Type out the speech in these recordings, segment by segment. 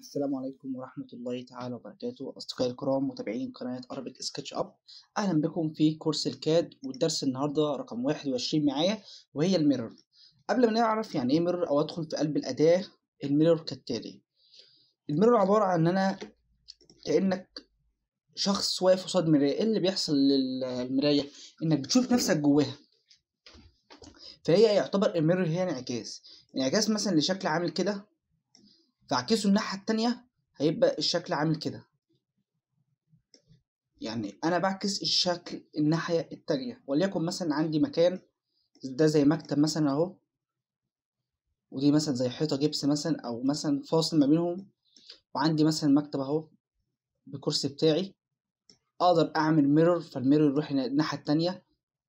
السلام عليكم ورحمة الله تعالى وبركاته أصدقائي الكرام متابعين قناة أرابيك سكتش أب أهلا بكم في كورس الكاد والدرس النهاردة رقم 21 معايا وهي الميرور قبل ما نعرف يعني إيه ميرور أو أدخل في قلب الأداة الميرور كالتالي الميرور عبارة عن إن أنا كأنك شخص واقف قصاد مراية إيه اللي بيحصل للمراية إنك بتشوف نفسك جواها فهي يعتبر الميرور هي انعكاس انعكاس مثلا لشكل عامل كده فاعكسه الناحية التانية هيبقى الشكل عامل كده يعني انا بعكس الشكل الناحية التانية وليكن مثلا عندي مكان ده زي مكتب مثلا اهو ودي مثلا زي حيطة جبس مثلا او مثلا فاصل ما بينهم وعندي مثلا مكتب اهو بكرسي بتاعي اقدر اعمل ميرور فالميرور يروح الناحية التانية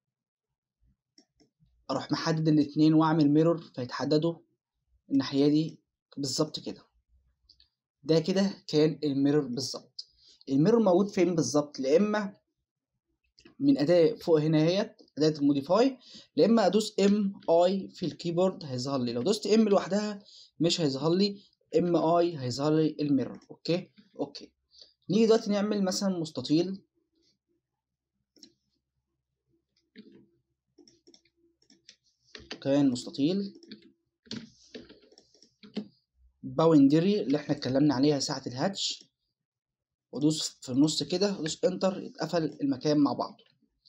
اروح محدد الاتنين واعمل ميرور فيتحددوا الناحية دي بالظبط كده ده كده كان الميرور بالظبط الميرور موجود فين بالظبط لا اما من اداه فوق هنا اهيت اداه الموديفاي لا اما ادوس ام اي في الكيبورد هيظهر لي لو دوست ام لوحدها مش هيظهر لي ام اي هيظهر لي الميرور اوكي اوكي نيجي دلوقتي نعمل مثلا مستطيل كان مستطيل باوندري اللي احنا اتكلمنا عليها ساعة الهاتش وادوس في النص كده وادوس انتر يتقفل المكان مع بعضه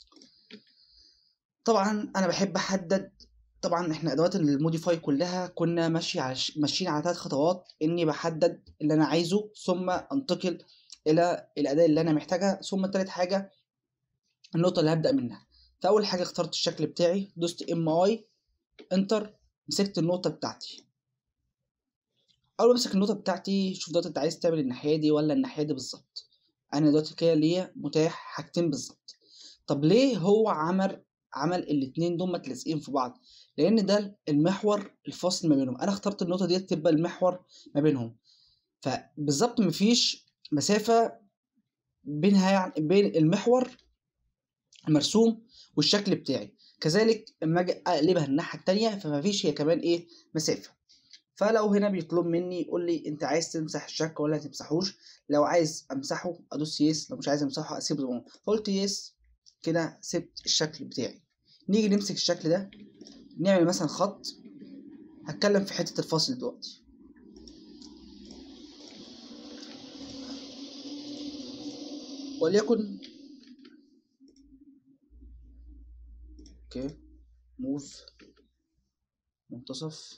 طبعا انا بحب احدد طبعا احنا ادوات الموديفاي كلها كنا ماشي على ش... ماشيين على ثلاث خطوات اني بحدد اللي انا عايزه ثم انتقل الى الاداة اللي انا محتاجها ثم تالت حاجة النقطة اللي هبدأ منها فاول حاجة اخترت الشكل بتاعي دوست ام اي انتر مسكت النقطة بتاعتي اول ما امسك النقطه بتاعتي شوف دلوقتي انت عايز تعمل الناحيه دي ولا الناحيه دي بالظبط انا دلوقتي كده ليا متاح حاجتين بالظبط طب ليه هو عمل عمل الاتنين دول متلازقين في بعض لان ده المحور الفاصل ما بينهم انا اخترت النقطه دي تبقى المحور ما بينهم فبالظبط مفيش مسافه بينها يعني بين المحور المرسوم والشكل بتاعي كذلك اما اجي اقلبها الناحيه التانية فمفيش هي كمان ايه مسافه فلو هنا بيطلب مني يقول لي انت عايز تمسح الشك ولا تمسحوش لو عايز امسحه ادوس يس لو مش عايز امسحه اسيبه زي ما فقلت يس كده سبت الشكل بتاعي نيجي نمسك الشكل ده نعمل مثلا خط هتكلم في حته الفاصل دلوقتي وليكن اوكي موف منتصف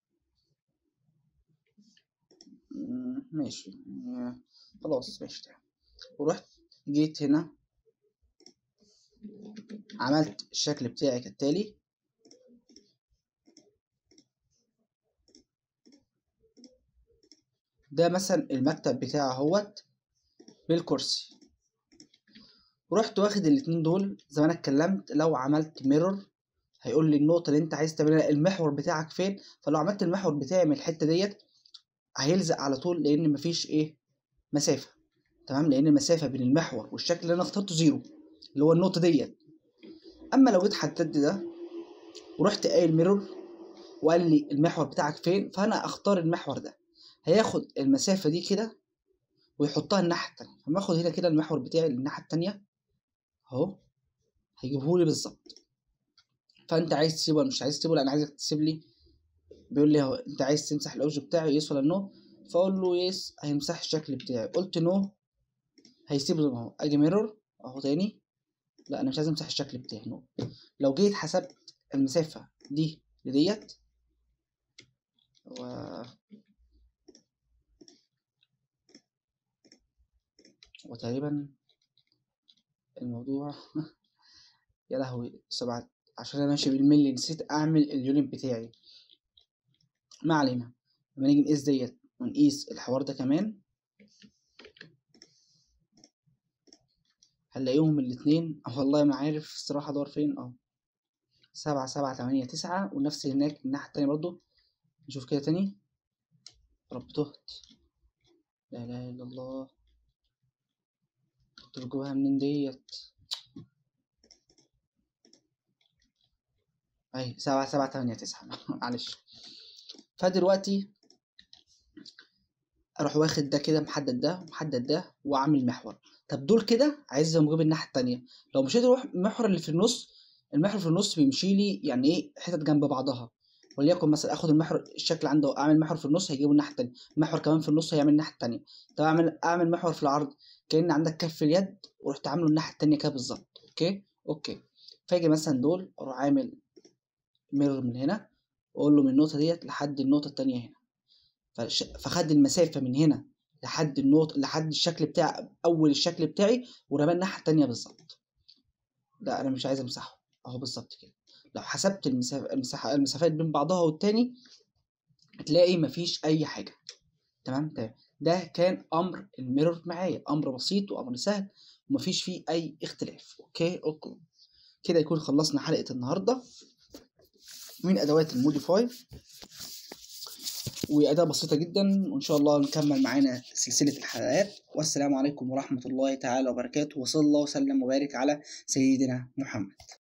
ماشي خلاص ماشي تمام ورحت جيت هنا عملت الشكل بتاعي كالتالي ده مثلا المكتب بتاعي اهوت بالكرسي ورحت واخد الاتنين دول زي ما انا اتكلمت لو عملت ميرور هيقول لي النقطة اللي انت عايز تعملها المحور بتاعك فين فلو عملت المحور بتاعي من الحتة ديت هيلزق على طول لان مفيش ايه مسافه تمام لان المسافه بين المحور والشكل اللي انا اخترته زيرو اللي هو النقطه ديت اما لو جيت حددت ده ورحت قايل ميرور وقال لي المحور بتاعك فين فانا اختار المحور ده هياخد المسافه دي كده ويحطها الناحيه التانية فما اخد هنا كده المحور بتاعي للناحيه التانية اهو هيجيبهولي بالظبط فانت عايز تسيبه ولا مش عايز تسيبه لا انا عايزك تسيب لي بيقول لي هو انت عايز تمسح الاوج بتاعي يس ولا نو فاقول له يس هيمسح الشكل بتاعي قلت نو هيسيبه زي ما هو اجي ميرور اهو تاني لا انا مش عايز امسح الشكل بتاعي نو لو جيت حسبت المسافة دي لديت و وتقريبا الموضوع يا لهوي سبعة عشان انا ماشي بالملي نسيت اعمل اليونت بتاعي ما علينا لما نيجي نقيس ديت ونقيس الحوار ده كمان هنلاقيهم الاتنين اه والله ما عارف الصراحة ادور فين اه سبعة سبعة تمانية تسعة ونفس هناك الناحية التانية برضو نشوف كده تاني رب تهت لا اله الا الله كنت بجيبها منين ديت اهي سبعة سبعة تمانية تسعة معلش فدلوقتي اروح واخد ده كده محدد ده ومحدد ده واعمل محور طب دول كده عايزهم اجيب الناحيه التانية لو مشيت اروح المحور اللي في النص المحور في النص بيمشي لي يعني ايه حتت جنب بعضها وليكن مثلا اخد المحور الشكل عنده اعمل محور في النص هيجيبه الناحيه التانية محور كمان في النص هيعمل الناحيه التانية طب اعمل اعمل محور في العرض كان عندك كف اليد ورحت عامله الناحيه التانية كده بالظبط اوكي اوكي فاجي مثلا دول اروح عامل ميرور من هنا واقول له من النقطه ديت لحد النقطه التانية هنا فش... فخد المسافه من هنا لحد النقطه لحد الشكل بتاع اول الشكل بتاعي ورماه الناحيه التانية بالظبط لا انا مش عايز امسحه اهو بالظبط كده لو حسبت المسافة المساحة المسافات بين بعضها والتاني هتلاقي مفيش أي حاجة تمام تمام ده كان أمر الميرور معايا أمر بسيط وأمر سهل ومفيش فيه أي اختلاف أوكي أوكي كده يكون خلصنا حلقة النهاردة من أدوات الموديفاي وأداة بسيطة جدا وإن شاء الله نكمل معانا سلسلة الحلقات والسلام عليكم ورحمة الله تعالى وبركاته وصلى الله وسلم وبارك على سيدنا محمد